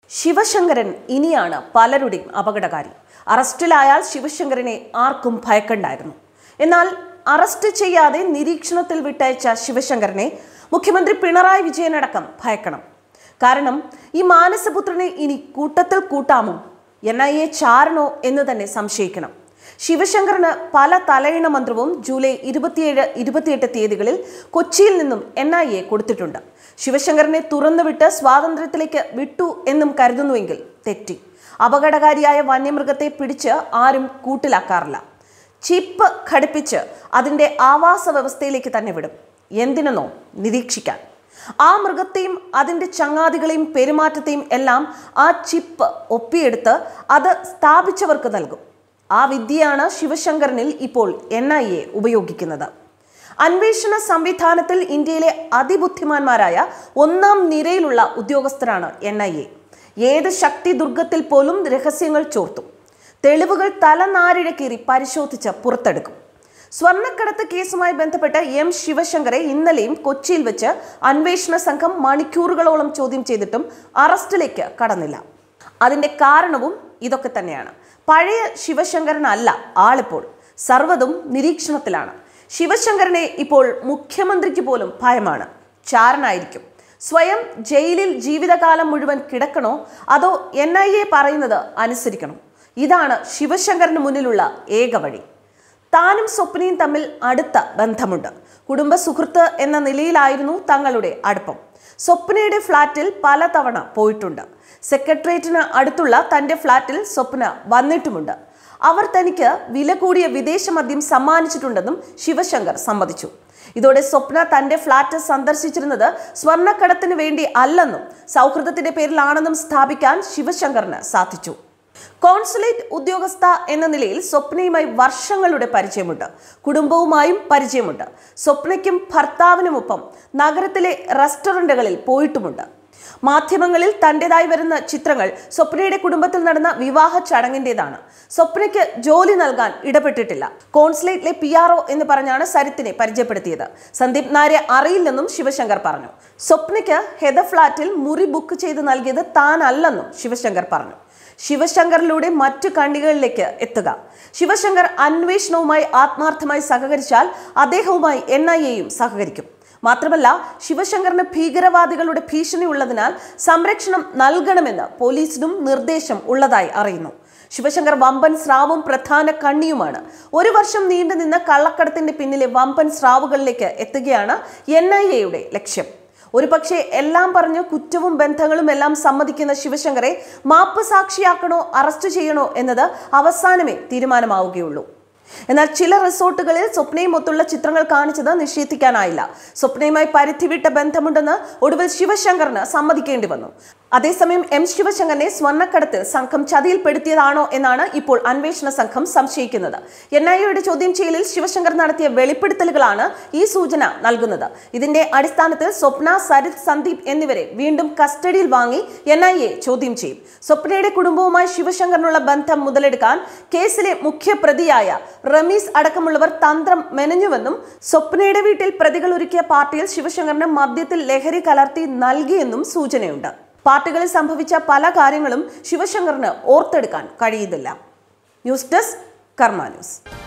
ശിവശങ്കരൻ ഇനിയാണ് പലരുടെയും അപകടകാരി അറസ്റ്റിലായാൽ ശിവശങ്കരനെ ആർക്കും ഭയക്കണ്ടായിരുന്നു എന്നാൽ അറസ്റ്റ് ചെയ്യാതെ നിരീക്ഷണത്തിൽ വിട്ടയച്ച ശിവശങ്കരനെ മുഖ്യമന്ത്രി പിണറായി വിജയനടക്കം ഭയക്കണം കാരണം ഈ മാനസപുത്രനെ ഇനി കൂട്ടത്തിൽ കൂട്ടാമോ എൻ ഐ എ ചാരണോ എന്ന് തന്നെ സംശയിക്കണം ശിവശങ്കറിന് പല തലയിണ മന്ത്രവും ജൂലൈ ഇരുപത്തിയേഴ് ഇരുപത്തിയെട്ട് തീയതികളിൽ കൊച്ചിയിൽ നിന്നും എൻ ഐ എ കൊടുത്തിട്ടുണ്ട് ശിവശങ്കറിനെ തുറന്നുവിട്ട് സ്വാതന്ത്ര്യത്തിലേക്ക് വിട്ടു എന്നും കരുതുന്നുവെങ്കിൽ തെറ്റി അപകടകാരിയായ വന്യമൃഗത്തെ പിടിച്ച് ആരും കൂട്ടിലാക്കാറില്ല ചിപ്പ് ഘടിപ്പിച്ച് അതിൻ്റെ ആവാസ വ്യവസ്ഥയിലേക്ക് തന്നെ വിടും എന്തിനെന്നോ നിരീക്ഷിക്കാൻ ആ മൃഗത്തെയും അതിൻ്റെ ചങ്ങാതികളെയും പെരുമാറ്റത്തെയും എല്ലാം ആ ചിപ്പ് ഒപ്പിയെടുത്ത് അത് സ്ഥാപിച്ചവർക്ക് നൽകും ആ വിദ്യയാണ് ശിവശങ്കരനിൽ ഇപ്പോൾ എൻ ഐ എ ഉപയോഗിക്കുന്നത് അന്വേഷണ സംവിധാനത്തിൽ ഇന്ത്യയിലെ അതിബുദ്ധിമാന്മാരായ ഒന്നാം നിരയിലുള്ള ഉദ്യോഗസ്ഥരാണ് എൻ ഐ എ ഏത് ശക്തി ദുർഗത്തിൽ പോലും രഹസ്യങ്ങൾ ചോർത്തും തെളിവുകൾ തലനാരിഴക്കീറി പരിശോധിച്ച് പുറത്തെടുക്കും സ്വർണ്ണക്കടത്ത് കേസുമായി ബന്ധപ്പെട്ട് എം ശിവശങ്കറെ ഇന്നലെയും കൊച്ചിയിൽ വെച്ച് അന്വേഷണ സംഘം മണിക്കൂറുകളോളം ചോദ്യം ചെയ്തിട്ടും അറസ്റ്റിലേക്ക് കടന്നില്ല അതിന്റെ കാരണവും ഇതൊക്കെ തന്നെയാണ് പഴയ ശിവശങ്കരനല്ല ആളിപ്പോൾ സർവ്വതും നിരീക്ഷണത്തിലാണ് ശിവശങ്കരനെ ഇപ്പോൾ മുഖ്യമന്ത്രിക്ക് പോലും ഭയമാണ് ചാരനായിരിക്കും സ്വയം ജയിലിൽ ജീവിതകാലം മുഴുവൻ കിടക്കണോ അതോ എൻ ഐ എ പറയുന്നത് അനുസരിക്കണോ ഇതാണ് ശിവശങ്കരന് മുന്നിലുള്ള ഏക വഴി താനും സ്വപ്നയും തമ്മിൽ അടുത്ത ബന്ധമുണ്ട് കുടുംബ സുഹൃത്ത് എന്ന നിലയിലായിരുന്നു തങ്ങളുടെ അടുപ്പം സ്വപ്നയുടെ ഫ്ളാറ്റിൽ പലതവണ പോയിട്ടുണ്ട് സെക്രട്ടേറിയറ്റിന് അടുത്തുള്ള തന്റെ ഫ്ളാറ്റിൽ സ്വപ്ന വന്നിട്ടുമുണ്ട് അവർ തനിക്ക് വില കൂടിയ വിദേശ മദ്യം സമ്മാനിച്ചിട്ടുണ്ടെന്നും ശിവശങ്കർ സമ്മതിച്ചു ഇതോടെ സ്വപ്ന തന്റെ ഫ്ളാറ്റ് സന്ദർശിച്ചിരുന്നത് സ്വർണ്ണക്കടത്തിന് വേണ്ടി അല്ലെന്നും സൗഹൃദത്തിന്റെ പേരിലാണെന്നും സ്ഥാപിക്കാൻ ശിവശങ്കറിന് സാധിച്ചു കോൺസുലേറ്റ് ഉദ്യോഗസ്ഥ എന്ന നിലയിൽ സ്വപ്നയുമായി വർഷങ്ങളുടെ പരിചയമുണ്ട് കുടുംബവുമായും പരിചയമുണ്ട് സ്വപ്നയ്ക്കും ഭർത്താവിനുമൊപ്പം നഗരത്തിലെ റെസ്റ്റോറൻറ്റുകളിൽ പോയിട്ടുമുണ്ട് മാധ്യമങ്ങളിൽ തൻ്റെതായി വരുന്ന ചിത്രങ്ങൾ സ്വപ്നയുടെ കുടുംബത്തിൽ നടന്ന വിവാഹ ചടങ്ങിൻ്റെതാണ് സ്വപ്നയ്ക്ക് ജോലി നൽകാൻ ഇടപെട്ടിട്ടില്ല കോൺസുലേറ്റിലെ പി ആർ ഒ എന്ന് പറഞ്ഞാണ് സരിത്തിനെ പരിചയപ്പെടുത്തിയത് സന്ദീപ് നായരെ അറിയില്ലെന്നും ശിവശങ്കർ പറഞ്ഞു സ്വപ്നയ്ക്ക് ഹെദ ഫ്ളാറ്റിൽ മുറി ബുക്ക് ചെയ്ത് നൽകിയത് താനല്ലെന്നും ശിവശങ്കർ പറഞ്ഞു ശിവശങ്കറിലൂടെ മറ്റു കണ്ണികളിലേക്ക് എത്തുക ശിവശങ്കർ അന്വേഷണവുമായി ആത്മാർത്ഥമായി സഹകരിച്ചാൽ അദ്ദേഹവുമായി എൻ ഐ എയും സഹകരിക്കും മാത്രമല്ല ശിവശങ്കറിന് ഭീകരവാദികളുടെ ഭീഷണി ഉള്ളതിനാൽ സംരക്ഷണം നൽകണമെന്ന് പോലീസിനും നിർദ്ദേശം ഉള്ളതായി അറിയുന്നു ശിവശങ്കർ വമ്പൻ സ്രാവും പ്രധാന കണ്ണിയുമാണ് ഒരു വർഷം നീണ്ടുനിന്ന കള്ളക്കടത്തിന്റെ പിന്നിലെ വമ്പൻ സ്രാവുകളിലേക്ക് എത്തുകയാണ് എൻ ഐ എയുടെ ലക്ഷ്യം ഒരു പക്ഷേ എല്ലാം പറഞ്ഞ് കുറ്റവും ബന്ധങ്ങളും എല്ലാം സമ്മതിക്കുന്ന ശിവശങ്കറെ മാപ്പ് സാക്ഷിയാക്കണോ അറസ്റ്റ് ചെയ്യണോ എന്നത് അവസാനമേ തീരുമാനമാവുകയുള്ളൂ എന്നാൽ ചില റിസോർട്ടുകളിൽ സ്വപ്നയും ഒത്തുള്ള ചിത്രങ്ങൾ കാണിച്ചത് നിഷേധിക്കാനായില്ല സ്വപ്നയുമായി പരിധിവിട്ട ബന്ധമുണ്ടെന്ന് ഒടുവിൽ ശിവശങ്കറിന് സമ്മതിക്കേണ്ടി വന്നു അതേസമയം എം ശിവശങ്കറിനെ സ്വർണ്ണക്കടത്തിൽ സംഘം ചതിയിൽപ്പെടുത്തിയതാണോ എന്നാണ് ഇപ്പോൾ അന്വേഷണ സംഘം സംശയിക്കുന്നത് എൻ ഐ എയുടെ ചോദ്യം ചെയ്യലിൽ ശിവശങ്കർ നടത്തിയ വെളിപ്പെടുത്തലുകളാണ് ഈ സൂചന നൽകുന്നത് ഇതിന്റെ അടിസ്ഥാനത്തിൽ സ്വപ്ന സരിത് സന്ദീപ് എന്നിവരെ വീണ്ടും കസ്റ്റഡിയിൽ വാങ്ങി എൻ ഐ എ ചോദ്യം ചെയ്യും സ്വപ്നയുടെ കുടുംബവുമായി ശിവശങ്കറിനുള്ള ബന്ധം മുതലെടുക്കാൻ കേസിലെ മുഖ്യ പ്രതിയായ റമീസ് അടക്കമുള്ളവർ തന്ത്രം മെനഞ്ഞുവെന്നും സ്വപ്നയുടെ വീട്ടിൽ പ്രതികൾ ഒരുക്കിയ പാർട്ടിയിൽ ശിവശങ്കറിന് മദ്യത്തിൽ ലഹരി കലർത്തി നൽകിയെന്നും സൂചനയുണ്ട് പാർട്ടികളിൽ സംഭവിച്ച പല കാര്യങ്ങളും ശിവശങ്കറിന് ഓർത്തെടുക്കാൻ കഴിയുന്നില്ല ന്യൂസ് ഡെസ്ക് കർമ്മ ന്യൂസ്